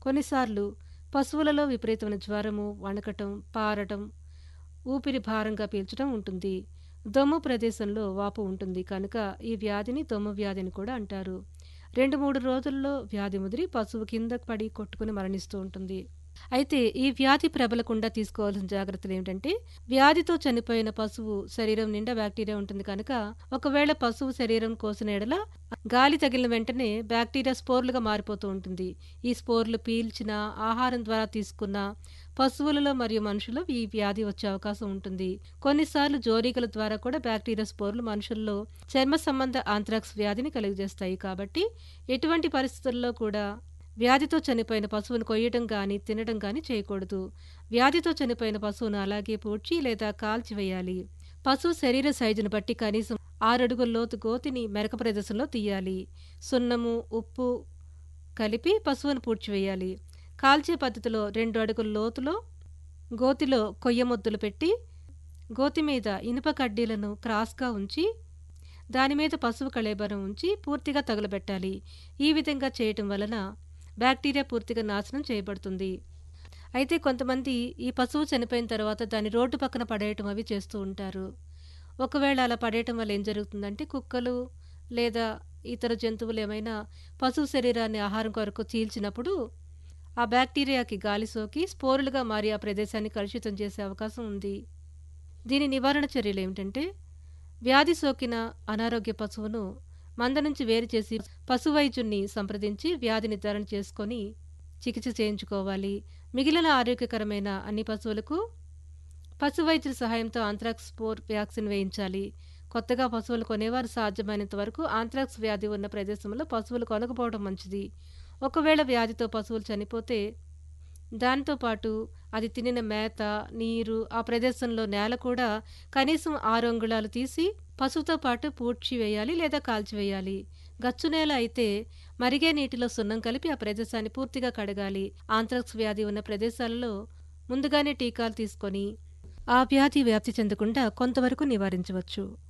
కొన్నిసార్లు పశువులలో విపరీతమైన జ్వరము, వణకటం, పారటం, ఊపిరి భారంగా పీల్చడం ఉంటుంది. దొమ్ము ప్రదేశంలో వాపు ఉంటుంది కనుక ఈ వ్యాధిని దొమ్ము వ్యాధి అని కూడా అంటారు. 2, 3 రోజుల్లో వ్యాధి ముదిరి పశువు కింద పడి కొట్టుకుని మరణిస్తూ ఉంటుంది. అయితే ఈ వ్యాధి ప్రబలకుండా తీసుకోవాల్సిన జాగ్రత్తలేమిటంటే వ్యాధితో చనిపోయిన పశువు శరీరం నిండా బ్యాక్టీరియా ఉంటుంది కనుక ఒకవేళ పశువు శరీరం కోసిన ఎడల గాలి తగిలిన వెంటనే బ్యాక్టీరియా స్పోర్లుగా మారిపోతూ ఉంటుంది. ఈ స్పోర్లు పీల్చిన, ఆహారం ద్వారా తీసుకున్న పశువులలో మరియు మనుషుల్లో ఈ వ్యాధి వచ్చే అవకాశం ఉంటుంది. కొన్నిసార్లు జోరీగల ద్వారా కూడా బ్యాక్టీరియా స్పోర్లు మనుషుల్లో చర్మ సంబంధ ఆంత్రాక్స్ వ్యాధిని కలుగజేస్తాయి. కాబట్టి ఎటువంటి పరిస్థితుల్లో కూడా వ్యాధితో చనిపోయిన పశువును కొయ్యడం గానీ, తినడం గానీ చేయకూడదు. వ్యాధితో చనిపోయిన పశువును అలాగే పూడ్చి లేదా కాల్చివేయాలి. పశువు శరీర సైజును బట్టి కనీసం 6 అడుగుల లోతు గోతిని మెరక ప్రదేశంలో తీయాలి. సున్నము, ఉప్పు కలిపి పశువును పూడ్చివేయాలి. కాల్చే పద్ధతిలో 2 అడుగుల లోతులో గోతిలో కొయ్య మొద్దులు పెట్టి గోతి మీద ఇనుప కడ్డీలను క్రాస్‌గా ఉంచి దాని మీద పశువు కళేబరం ఉంచి పూర్తిగా తగులబెట్టాలి. ఈ విధంగా చేయటం వలన బ్యాక్టీరియా పూర్తిగా నాశనం చేయబడుతుంది. అయితే కొంతమంది ఈ పశువు చనిపోయిన తర్వాత దాన్ని రోడ్డు పక్కన పడేయటం అవి చేస్తూ ఉంటారు. ఒకవేళ అలా పడేయటం వల్ల ఏం జరుగుతుందంటే కుక్కలు లేదా ఇతర జంతువులు ఏమైనా పశువు శరీరాన్ని ఆహారం కొరకు చీల్చినప్పుడు ఆ బ్యాక్టీరియాకి గాలి సోకి స్పోరులుగా మారి ఆ ప్రదేశాన్ని కలుషితం చేసే అవకాశం ఉంది. దీని నివారణ చర్యలేమిటంటే వ్యాధి సోకిన అనారోగ్య పశువును మంద నుంచి వేరు చేసి పశు వైద్యుణ్ణి సంప్రదించి వ్యాధి నిర్ధారణ చేసుకొని చికిత్స చేయించుకోవాలి. మిగిలిన ఆరోగ్యకరమైన అన్ని పశువులకు పశు వైద్యుల సహాయంతో ఆంత్రాక్స్ స్పోర్ వ్యాక్సిన్ వేయించాలి. కొత్తగా పశువులు కొనేవారు సాధ్యమైనంత వరకు ఆంత్రాక్స్ వ్యాధి ఉన్న ప్రదేశంలో పశువులు కొనకపోవడం మంచిది. ఒకవేళ వ్యాధితో పశువులు చనిపోతే దానితో పాటు అది తినిన మేత, నీరు, ఆ ప్రదేశంలో నేల కూడా కనీసం 6 అంగుళాలు తీసి పశువుతో పాటు పూడ్చివేయాలి లేదా కాల్చివేయాలి. గచ్చు నేల అయితే మరిగే నీటిలో సున్నం కలిపి ఆ ప్రదేశాన్ని పూర్తిగా కడగాలి. ఆంత్రాక్స్ వ్యాధి ఉన్న ప్రదేశాలలో ముందుగానే టీకాలు తీసుకొని ఆ వ్యాధి వ్యాప్తి చెందకుండా కొంతవరకు నివారించవచ్చు.